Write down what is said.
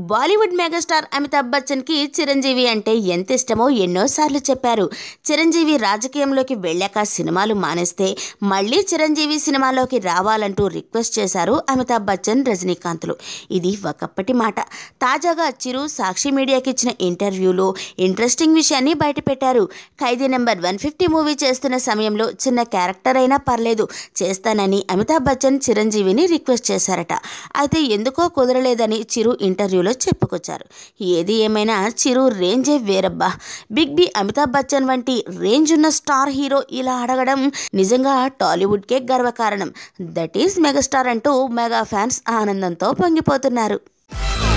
Bollywood megastar Amitabh Bachchan కి చిరంజీవి అంటే ఎంత ఇష్టమో ఎన్నోసార్లు చెప్పారు చిరంజీవి రాజకీయంలోకి వెళ్ళాక సినిమాలు మానేస్తే మళ్ళీ చిరంజీవి సినిమాలోకి రావాలంటూ రిక్వెస్ట్ చేశారు అమితాబ్ బచ్చన్ రజనీకాంత్లు ఇది ఒకప్పటి మాట తాజాగా చిరు సాక్షి మీడియాకి ఇచ్చిన ఇంటర్వ్యూలో ఇంట్రెస్టింగ్ విషయాన్ని బయటపెట్టారు Khaidi number one fifty movie చేస్తున్న సమయంలో చిన్న క్యారెక్టర్ అయినా పర్లేదు చేస్తానని అమితాబ్ బచ్చన్ చిరంజీవిని రిక్వెస్ట్ చేశారట అయితే ఎందుకో కుదరలేదని చిరు ఇంటర్వ్యూలో చెప్పుకొచ్చారు ఏది ఏమైనా చిరు రేంజే వేరబ్బా బిగ్ బి అమితాబ్ బచ్చన్ వంటి రేంజ్ ఉన్న స్టార్ హీరో ఇలా అడగడం నిజంగా టాలీవుడ్కే గర్వకారణం దట్ ఈస్ మెగాస్టార్ అంటూ మెగా ఫ్యాన్స్ ఆనందంతో పొంగిపోతున్నారు